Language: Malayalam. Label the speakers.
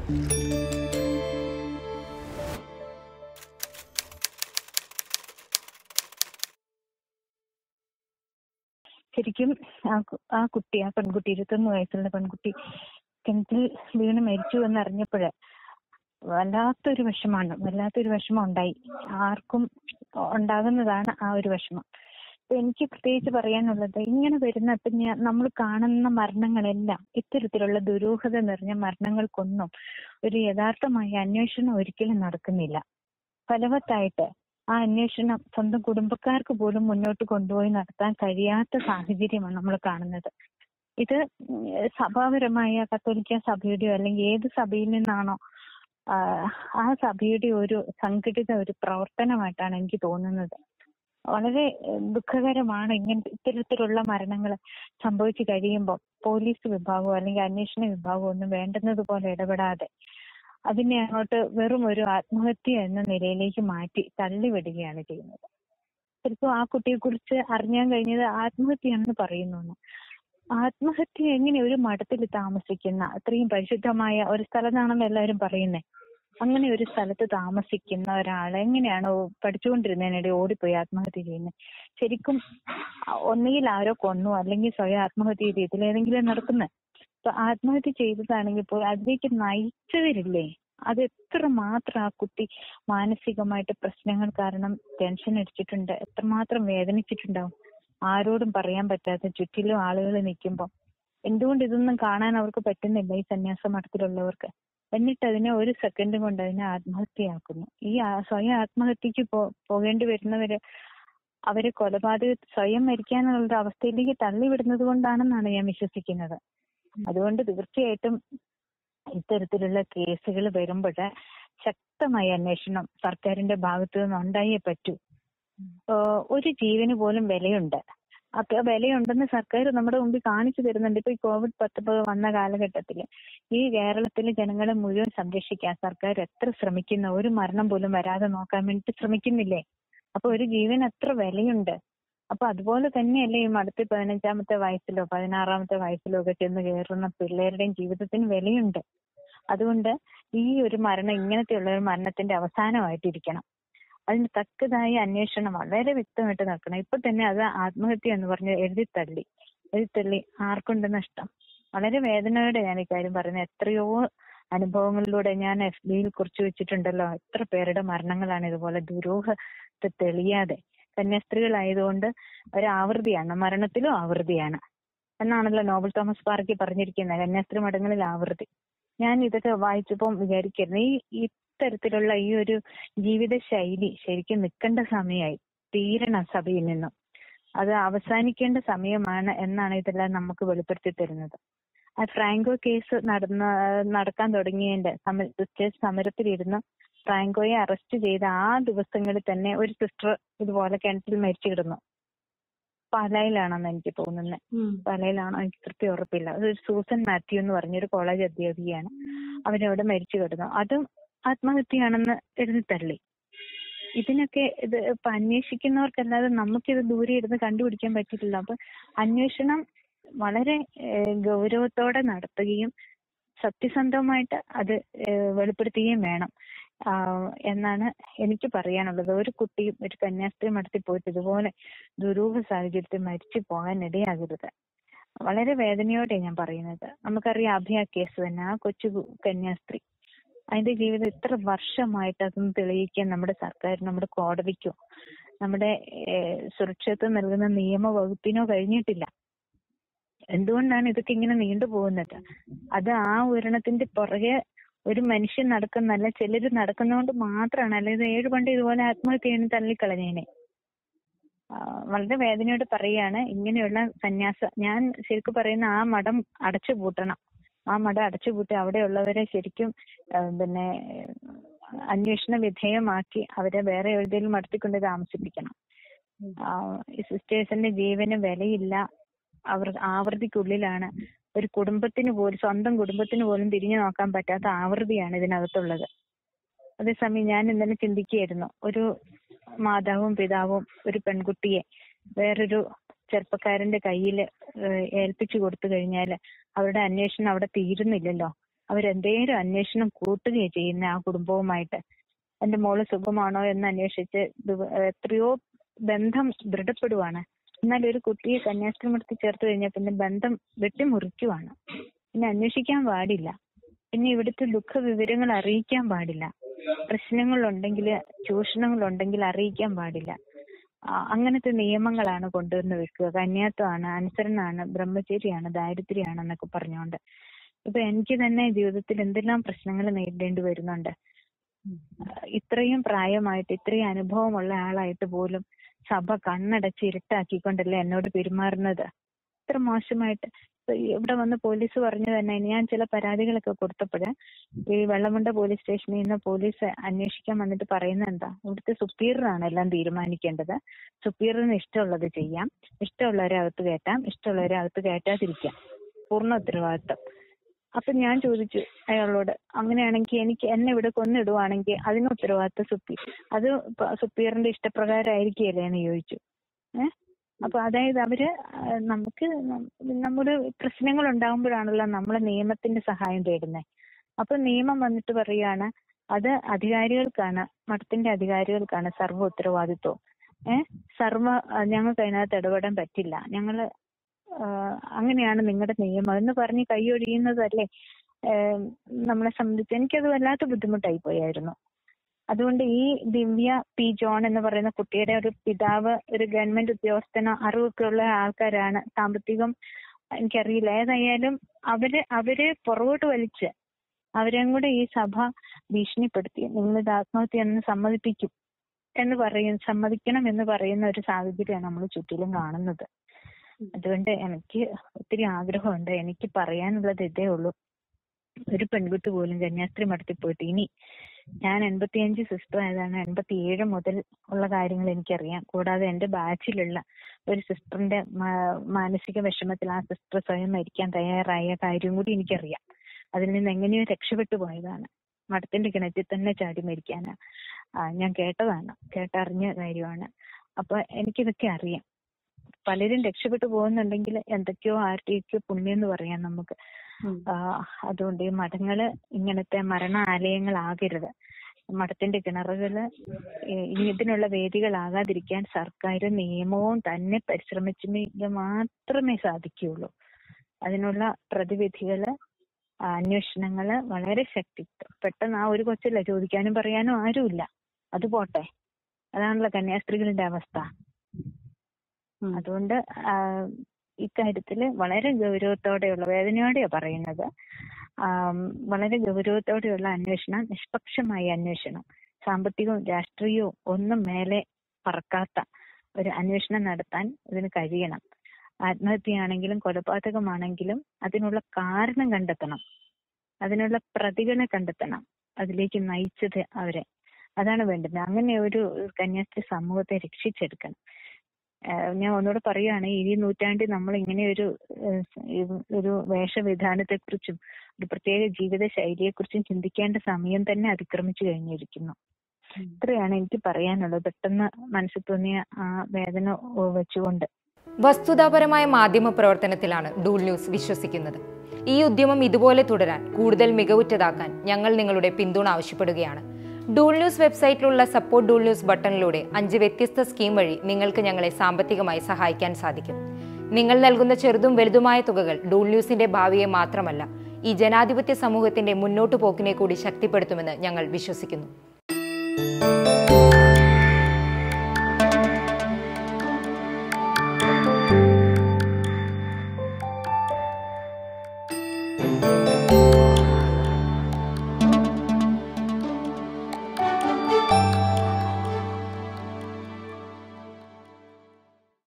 Speaker 1: ശരിക്കും ആ കു- ആ കുട്ടി ആ പെൺകുട്ടി ഇരുപത്തൊന്ന് വയസ്സുള്ള പെൺകുട്ടി കിണറ്റിൽ വീണ് മരിച്ചു എന്നറിഞ്ഞപ്പോഴ് വല്ലാത്തൊരു വിഷമാണ് വല്ലാത്തൊരു വിഷമം ഉണ്ടായി ആർക്കും ഉണ്ടാകുന്നതാണ് ആ ഒരു വിഷമം അപ്പൊ എനിക്ക് പ്രത്യേകിച്ച് പറയാനുള്ളത് ഇങ്ങനെ വരുന്ന ഇപ്പൊ ഞാൻ നമ്മൾ കാണുന്ന മരണങ്ങളെല്ലാം ഇത്തരത്തിലുള്ള ദുരൂഹത നിറഞ്ഞ മരണങ്ങൾക്കൊന്നും ഒരു യഥാർത്ഥമായ അന്വേഷണം ഒരിക്കലും നടക്കുന്നില്ല ഫലവത്തായിട്ട് ആ അന്വേഷണം സ്വന്തം കുടുംബക്കാർക്ക് പോലും മുന്നോട്ട് കൊണ്ടുപോയി നടത്താൻ കഴിയാത്ത സാഹചര്യമാണ് നമ്മൾ കാണുന്നത് ഇത് ഉം, സഭാപരമായ കത്തോലിക്ക സഭയുടെയോ അല്ലെങ്കിൽ ഏത് സഭയിൽ നിന്നാണോ ആ, ആ സഭയുടെ ഒരു സംഘടിത ഒരു പ്രവർത്തനമായിട്ടാണ് എനിക്ക് തോന്നുന്നത് വളരെ ഏഹ്, ദുഃഖകരമാണ് ഇങ്ങനെ ഇത്തരത്തിലുള്ള മരണങ്ങൾ സംഭവിച്ചു കഴിയുമ്പോൾ പോലീസ് വിഭാഗമോ അല്ലെങ്കിൽ അന്വേഷണ വിഭാഗമോ ഒന്നും വേണ്ടുന്നത് പോലെ ഇടപെടാതെ അതിനെ അങ്ങോട്ട് വെറും ഒരു ആത്മഹത്യ എന്ന നിലയിലേക്ക് മാറ്റി തള്ളിവിടുകയാണ് ചെയ്യുന്നത് ചിലപ്പോൾ ആ കുട്ടിയെ കുറിച്ച് അറിഞ്ഞാൻ കഴിഞ്ഞത് ആത്മഹത്യയാണെന്ന് പറയുന്നു ആത്മഹത്യ എങ്ങനെ ഒരു മഠത്തിൽ താമസിക്കുന്ന അത്രയും പരിശുദ്ധമായ ഒരു സ്ഥലത്താണെന്ന് എല്ലാവരും പറയുന്നേ അങ്ങനെ ഒരു സ്ഥലത്ത് താമസിക്കുന്ന ഒരാൾ എങ്ങനെയാണ് പഠിച്ചുകൊണ്ടിരുന്നതിനിടെ ഓടിപ്പോയി ആത്മഹത്യ ചെയ്യുന്നത് ശരിക്കും ഒന്നുകിൽ ആരോ കൊന്നു അല്ലെങ്കിൽ സ്വയം ആത്മഹത്യ ചെയ്ത് ഇതിലേതെങ്കിലും നടക്കുന്നത് ഇപ്പൊ ആത്മഹത്യ ചെയ്തതാണെങ്കിൽ ഇപ്പോൾ അതിലേക്ക് നയിച്ചവരില്ലേ അത് എത്ര മാത്രം ആ കുട്ടി മാനസികമായിട്ട് പ്രശ്നങ്ങൾ കാരണം ടെൻഷൻ അടിച്ചിട്ടുണ്ട് എത്രമാത്രം വേദനിച്ചിട്ടുണ്ടാവും ആരോടും പറയാൻ പറ്റാത്ത ചുറ്റിലും ആളുകൾ നിൽക്കുമ്പോൾ എന്തുകൊണ്ട് ഇതൊന്നും കാണാൻ അവർക്ക് പറ്റുന്നില്ല ഈ സന്യാസ മഠത്തിലുള്ളവർക്ക് എന്നിട്ട് അതിനെ ഒരു സെക്കൻഡ് കൊണ്ട് അതിനെ ആത്മഹത്യയാക്കുന്നു ഈ ആ- സ്വയം ആത്മഹത്യക്ക് പോ പോകേണ്ടി വരുന്നവര് അവരെ കൊലപാതക സ്വയം മരിക്കാനുള്ള ഒരു അവസ്ഥയിലേക്ക് തള്ളിവിടുന്നത് കൊണ്ടാണെന്നാണ് ഞാൻ വിശ്വസിക്കുന്നത് അതുകൊണ്ട് തീർച്ചയായിട്ടും ഇത്തരത്തിലുള്ള കേസുകൾ വരുമ്പോൾ ശക്തമായ അന്വേഷണം സർക്കാരിന്റെ ഭാഗത്തു നിന്ന് ഉണ്ടായേ പറ്റൂ ഏഹ് ഒരു ജീവന് പോലും വിലയുണ്ട് അപ്പൊ ആ വിലയുണ്ടെന്ന് സർക്കാർ നമ്മുടെ മുമ്പിൽ കാണിച്ചു തരുന്നുണ്ട് ഇപ്പൊ ഈ കോവിഡ് പത്തൊമ്പത് വന്ന കാലഘട്ടത്തിൽ ഈ കേരളത്തിലെ ജനങ്ങളെ മുഴുവൻ സംരക്ഷിക്കാൻ സർക്കാർ എത്ര ശ്രമിക്കുന്ന ഒരു മരണം പോലും വരാതെ നോക്കാൻ വേണ്ടിട്ട് ശ്രമിക്കുന്നില്ലേ അപ്പൊ ഒരു ജീവൻ എത്ര വിലയുണ്ട് അപ്പൊ അതുപോലെ തന്നെയല്ലേ ഈ മടത്തിൽ പതിനഞ്ചാമത്തെ വയസ്സിലോ പതിനാറാമത്തെ വയസ്സിലോ ഒക്കെ ചെന്ന് കയറുന്ന പിള്ളേരുടെയും ജീവിതത്തിന് വിലയുണ്ട് അതുകൊണ്ട് ഈ ഒരു മരണം ഇങ്ങനത്തെയുള്ള ഒരു മരണത്തിന്റെ അവസാനമായിട്ടിരിക്കണം അതിന് തക്കതായ അന്വേഷണം വളരെ വ്യക്തമായിട്ട് നടക്കണം ഇപ്പൊ തന്നെ അത് ആത്മഹത്യ എന്ന് പറഞ്ഞ് എഴുതിത്തള്ളി എഴുതിത്തള്ളി ആർക്കുണ്ട് നഷ്ടം വളരെ വേദനയോടെ ഞാൻ ഇക്കാര്യം പറയുന്നത് എത്രയോ അനുഭവങ്ങളിലൂടെ ഞാൻ എഫ് ബിയിൽ കുറിച്ച് വെച്ചിട്ടുണ്ടല്ലോ എത്ര പേരുടെ മരണങ്ങളാണ് ഇതുപോലെ ദുരൂഹത്തെ തെളിയാതെ കന്യാസ്ത്രീകളായതുകൊണ്ട് ഒരു ആവൃത്തിയാണ് മരണത്തിലും ആവൃത്തിയാണ് എന്നാണല്ലോ നോബൽ തോമസ് പാർക്കി പറഞ്ഞിരിക്കുന്നത് കന്യാസ്ത്രീ മഠങ്ങളിൽ ആവൃത്തി ഞാൻ ഇതൊക്കെ വായിച്ചപ്പോൾ വിചാരിക്കുന്നു ഈ ഇത്തരത്തിലുള്ള ഈ ഒരു ജീവിത ശൈലി ശരിക്കും നിൽക്കേണ്ട സമയമായി തീരണം സഭയിൽ നിന്നും അത് അവസാനിക്കേണ്ട സമയമാണ് എന്നാണ് ഇതെല്ലാം നമുക്ക് വെളിപ്പെടുത്തി തരുന്നത് ആ ഫ്രാങ്കോ കേസ് നടന്ന നടക്കാൻ തുടങ്ങിയതിന്റെ സമ- സിസ്റ്റേഴ്സ് സമരത്തിലിരുന്ന് ഫ്രാങ്കോയെ അറസ്റ്റ് ചെയ്ത ആ ദിവസങ്ങളിൽ തന്നെ ഒരു സിസ്റ്റർ ഇതുപോലെ കിണറ്റിൽ മരിച്ചു കിടന്നു പാലായിലാണെന്ന് എനിക്ക് തോന്നുന്നത് പാലയിലാണോ എനിക്ക് കൃത്യം ഉറപ്പില്ല അത് സൂസൻ മാത്യു എന്ന് പറഞ്ഞൊരു കോളേജ് അധ്യാപികയാണ് അവരവിടെ മരിച്ചു കിടന്നു അതും ആത്മഹത്യയാണെന്ന് എഴുതി തള്ളി ഇതിനൊക്കെ ഇത് ഇപ്പൊ അന്വേഷിക്കുന്നവർക്കല്ലാതെ നമുക്കിത് ദൂരെ ഇരുന്ന് കണ്ടുപിടിക്കാൻ പറ്റില്ല അപ്പൊ അന്വേഷണം വളരെ ഏഹ്, ഗൗരവത്തോടെ നടത്തുകയും സത്യസന്ധമായിട്ട് അത് ഏഹ്, വെളിപ്പെടുത്തുകയും വേണം ആഹ് എന്നാണ് എനിക്ക് പറയാനുള്ളത് ഒരു കുട്ടിയും ഒരു കന്യാസ്ത്രീ മഠത്തിൽ പോയിട്ട് ഇതുപോലെ ദുരൂഹ സാഹചര്യത്തിൽ മരിച്ചു പോകാൻ ഇടയാകരുത് വളരെ വേദനയോടെ ഞാൻ പറയുന്നത് നമുക്കറിയാം അഭയ കേസ് തന്നെ ആ കൊച്ചു കു- കന്യാസ്ത്രീ അതിന്റെ ജീവിതം ഇത്ര വർഷമായിട്ട് അതൊന്ന് തെളിയിക്കാൻ നമ്മുടെ സർക്കാർ നമ്മുടെ കോടതിക്കോ നമ്മുടെ ഏഹ്, സുരക്ഷിതത്വം നൽകുന്ന നിയമവകുപ്പിനോ കഴിഞ്ഞിട്ടില്ല എന്തുകൊണ്ടാണ് ഇതൊക്കെ ഇങ്ങനെ നീണ്ടുപോകുന്നത് അത് ആ ഉയരണത്തിന്റെ പുറകെ ഒരു മനുഷ്യൻ നടക്കുന്നല്ല ചിലര് നടക്കുന്നതുകൊണ്ട് മാത്രമാണ് അല്ലെങ്കിൽ ഏഴ് പണ്ട് ഇതുപോലെ ആത്മഹത്യ ചെയ്യുന്ന തള്ളിക്കളഞ്ഞേനെ ആ, വളരെ വേദനയോട് പറയാണ് ഇങ്ങനെയുള്ള സന്യാസ ഞാൻ ശരിക്കും പറയുന്ന ആ മഠം അടച്ചു പൂട്ടണം ആ മഠം അടച്ചു പൂട്ടി അവിടെയുള്ളവരെ ശരിക്കും ആ, പിന്നെ അന്വേഷണ വിധേയമാക്കി അവരെ വേറെ എവിടെയെങ്കിലും മടത്തിക്കൊണ്ട് താമസിപ്പിക്കണം ആ, ഈ സിസ്റ്റേഴ്സിന്റെ ജീവന് വിലയില്ല അവർ ആവൃത്തിക്കുള്ളിലാണ് ഒരു കുടുംബത്തിന് പോലും സ്വന്തം കുടുംബത്തിന് പോലും തിരിഞ്ഞു നോക്കാൻ പറ്റാത്ത ആവൃത്തിയാണ് ഇതിനകത്തുള്ളത് അതേസമയം ഞാൻ ഇന്നലെ ചിന്തിക്കുകയായിരുന്നു ഒരു മാതാവും പിതാവും ഒരു പെൺകുട്ടിയെ വേറൊരു ചെറുപ്പക്കാരന്റെ കയ്യിൽ ഏൽപ്പിച്ചു കൊടുത്തു കഴിഞ്ഞാൽ അവരുടെ അന്വേഷണം അവിടെ തീരുന്നില്ലല്ലോ അവരെന്തേലും അന്വേഷണം കൂട്ടുകയും ചെയ്യുന്ന ആ കുടുംബവുമായിട്ട് എന്റെ മോള് സുഖമാണോ എന്ന് അന്വേഷിച്ച് ദിവ- എത്രയോ ബന്ധം ദൃഢപ്പെടുവാണ് എന്നാൽ ഒരു കുട്ടിയെ കന്യാസ്ത്രീമഠത്തിൽ ചേർത്ത് കഴിഞ്ഞാൽ പിന്നെ ബന്ധം വെട്ടിമുറിക്കുവാണ് പിന്നെ അന്വേഷിക്കാൻ പാടില്ല പിന്നെ ഇവിടുത്തെ ദുഃഖ വിവരങ്ങൾ അറിയിക്കാൻ പാടില്ല പ്രശ്നങ്ങളുണ്ടെങ്കിൽ ചൂഷണങ്ങളുണ്ടെങ്കിൽ അറിയിക്കാൻ പാടില്ല ആ, അങ്ങനത്തെ നിയമങ്ങളാണ് കൊണ്ടുവന്ന് വെക്കുക കന്യാത്വമാണ് അനുസരണമാണ് ബ്രഹ്മചര്യമാണ് ദാരിദ്ര്യമാണ് എന്നൊക്കെ പറഞ്ഞുകൊണ്ട് ഇപ്പൊ എനിക്ക് തന്നെ ജീവിതത്തിൽ എന്തെല്ലാം പ്രശ്നങ്ങൾ നേരിടേണ്ടി വരുന്നുണ്ട് ഇത്രയും പ്രായമായിട്ട് ഇത്രയും അനുഭവമുള്ള ആളായിട്ട് പോലും സഭ കണ്ണടച്ച് ഇരുട്ടാക്കിക്കൊണ്ടല്ലേ എന്നോട് പെരുമാറുന്നത് ഇത്ര മോശമായിട്ട് ഇപ്പൊ ഇവിടെ വന്ന് പോലീസ് പറഞ്ഞു തന്നെ ഞാൻ ചില പരാതികളൊക്കെ കൊടുത്തപ്പോഴ് ഈ വെള്ളമുണ്ട പോലീസ് സ്റ്റേഷനിൽ നിന്ന് പോലീസ് അന്വേഷിക്കാൻ വന്നിട്ട് പറയുന്നത് എന്താ ഇവിടുത്തെ സുപ്പീരിയറാണ് എല്ലാം തീരുമാനിക്കേണ്ടത് സുപ്പീരിയറിന് ഇഷ്ടമുള്ളത് ചെയ്യാം ഇഷ്ടമുള്ളവരെ അകത്ത് കയറ്റാം ഇഷ്ടമുള്ളവരെ അകത്ത് കയറ്റാതിരിക്കാം പൂർണ്ണ ഉത്തരവാദിത്തം അപ്പൊ ഞാൻ ചോദിച്ചു അയാളോട് അങ്ങനെയാണെങ്കിൽ എനിക്ക് എന്നെ ഇവിടെ കൊന്നിടുവാണെങ്കിൽ അതിന് ഉത്തരവാദിത്തം സുപ്പി അത് പ- സുപ്പീരിയറിന്റെ ഇഷ്ടപ്രകാരമായിരിക്കുകയല്ലേ എന്ന് ചോദിച്ചു ഏഹ് അപ്പൊ അതായത് അവര് ആ, നമുക്ക് നം- നമ്മുടെ പ്രശ്നങ്ങൾ ഉണ്ടാകുമ്പോഴാണല്ലോ നമ്മളെ നിയമത്തിന്റെ സഹായം തേടുന്നത് അപ്പൊ നിയമം വന്നിട്ട് പറയാണ് അത് അധികാരികൾക്കാണ് മഠത്തിന്റെ അധികാരികൾക്കാണ് സർവ്വ ഉത്തരവാദിത്വം ഏഹ് സർവ്വ ആ, ഞങ്ങൾക്ക് അതിനകത്ത് ഇടപെടാൻ പറ്റില്ല ഞങ്ങള് ആ, അങ്ങനെയാണ് നിങ്ങളുടെ നിയമം എന്ന് പറഞ്ഞ് കൈയൊഴിയുന്നതല്ലേ ഏഹ് നമ്മളെ സംബന്ധിച്ച് എനിക്കത് വല്ലാത്ത ബുദ്ധിമുട്ടായി പോയായിരുന്നു അതുകൊണ്ട് ഈ ദിവ്യ പി ജോൺ എന്ന് പറയുന്ന കുട്ടിയുടെ ഒരു പിതാവ് ഒരു ഗവൺമെന്റ് ഉദ്യോഗസ്ഥനോ അറിവൊക്കെ ഉള്ള ആൾക്കാരാണ് സാമ്പത്തികം എനിക്കറിയില്ല ഏതായാലും അവര് അവര് പുറകോട്ട് വലിച്ച് അവരെയും കൂടെ ഈ സഭ ഭീഷണിപ്പെടുത്തി നിങ്ങൾ ഇത് ആത്മഹത്യ എന്ന് സമ്മതിപ്പിക്കും എന്ന് പറയും സമ്മതിക്കണം എന്ന് പറയുന്ന ഒരു സാഹചര്യമാണ് നമ്മൾ ചുറ്റിലും കാണുന്നത് അതുകൊണ്ട് എനിക്ക് ഒത്തിരി ആഗ്രഹമുണ്ട് എനിക്ക് പറയാനുള്ളത് ഇതേ ഉള്ളൂ ഒരു പെൺകുട്ടി പോലും കന്യാസ്ത്രീ മഠത്തിൽ പോയിട്ട് ഇനി ഞാൻ എൺപത്തിയഞ്ച് സിസ്റ്റർ ആയതാണ് എൺപത്തിയേഴ് മുതൽ ഉള്ള കാര്യങ്ങൾ എനിക്കറിയാം കൂടാതെ എന്റെ ബാച്ചിലുള്ള ഒരു സിസ്റ്ററിന്റെ മാനസിക വിഷമത്തിൽ ആ സിസ്റ്റർ സ്വയം മരിക്കാൻ തയ്യാറായ കാര്യം കൂടി എനിക്കറിയാം അതിൽ നിന്ന് എങ്ങനെയോ രക്ഷപ്പെട്ടു പോയതാണ് മഠത്തിന്റെ കിണറ്റിൽ തന്നെ ചാടി മരിക്കാനാ ആ, ഞാൻ കേട്ടതാണ് കേട്ടറിഞ്ഞ കാര്യമാണ് അപ്പൊ എനിക്കിതൊക്കെ അറിയാം പലരും രക്ഷപ്പെട്ടു പോകുന്നുണ്ടെങ്കിൽ എന്തൊക്കെയോ ആരുടെയൊക്കെയോ പുണ്യം എന്ന് പറയാം നമുക്ക് ആ, അതുകൊണ്ട് ഈ മഠങ്ങള് ഇങ്ങനത്തെ മരണാലയങ്ങളാകരുത് മഠത്തിന്റെ കിണറുകള് ഏ- ഇതിനുള്ള വേദികളാകാതിരിക്കാൻ സർക്കാർ നിയമവും തന്നെ പരിശ്രമിച്ചെങ്കിൽ മാത്രമേ സാധിക്കുകയുള്ളൂ അതിനുള്ള പ്രതിവിധികള് ആ, അന്വേഷണങ്ങള് വളരെ ശക്തി പെട്ടെന്ന് ആ ഒരു കൊച്ചല്ല ചോദിക്കാനും പറയാനും ആരുമില്ല അത് പോട്ടെ അതാണല്ലോ കന്യാസ്ത്രീകളുടെ അവസ്ഥ അതുകൊണ്ട് ആ, ഇക്കാര്യത്തില് വളരെ ഗൗരവത്തോടെയുള്ള വേദനയോടെയാ പറയുന്നത് ആം, വളരെ ഗൗരവത്തോടെയുള്ള അന്വേഷണം നിഷ്പക്ഷമായ അന്വേഷണം സാമ്പത്തികവും രാഷ്ട്രീയവും ഒന്നും മേലെ പറക്കാത്ത ഒരു അന്വേഷണം നടത്താൻ ഇതിന് കഴിയണം ആത്മഹത്യയാണെങ്കിലും കൊലപാതകമാണെങ്കിലും അതിനുള്ള കാരണം കണ്ടെത്തണം അതിനുള്ള പ്രതികളെ കണ്ടെത്തണം അതിലേക്ക് നയിച്ചത് അവരെ അതാണ് വേണ്ടത് അങ്ങനെ ഒരു കന്യാസ്ത്രീ സമൂഹത്തെ രക്ഷിച്ചെടുക്കണം ഏഹ് ഞാൻ ഒന്നുകൂടെ പറയുകയാണ് ഈ നൂറ്റാണ്ടിൽ നമ്മൾ ഇങ്ങനെ ഒരു ഏഹ് ഈ- ഒരു വേഷവിധാനത്തെ കുറിച്ചും ഒരു പ്രത്യേക ജീവിത ശൈലിയെ കുറിച്ചും ചിന്തിക്കേണ്ട സമയം തന്നെ അതിക്രമിച്ചു കഴിഞ്ഞിരിക്കുന്നു ഇത്രയാണ് എനിക്ക് പറയാനുള്ളത് പെട്ടെന്ന് മനസ്സിൽ തോന്നിയ ആ വേദന ഓ- വെച്ചുകൊണ്ട്
Speaker 2: വസ്തുതാപരമായ മാധ്യമ പ്രവർത്തനത്തിലാണ് ഡൂൾ ന്യൂസ് വിശ്വസിക്കുന്നത് ഈ ഉദ്യമം ഇതുപോലെ തുടരാൻ കൂടുതൽ മികവുറ്റതാക്കാൻ ഞങ്ങൾ നിങ്ങളുടെ പിന്തുണ ആവശ്യപ്പെടുകയാണ് ഡൂൾ ന്യൂസ് വെബ്സൈറ്റിലുള്ള സപ്പോർട്ട് ഡൂൾ ന്യൂസ് ബട്ടണിലൂടെ അഞ്ച് വ്യത്യസ്ത സ്കീം വഴി നിങ്ങൾക്ക് ഞങ്ങളെ സാമ്പത്തികമായി സഹായിക്കാൻ സാധിക്കും നിങ്ങൾ നൽകുന്ന ചെറുതും വലുതുമായ തുകകൾ ഡൂൾ ന്യൂസിന്റെ ഭാവിയെ മാത്രമല്ല ഈ ജനാധിപത്യ സമൂഹത്തിന്റെ മുന്നോട്ടു പോക്കിനെ കൂടി ശക്തിപ്പെടുത്തുമെന്ന് ഞങ്ങൾ വിശ്വസിക്കുന്നു
Speaker 3: thank you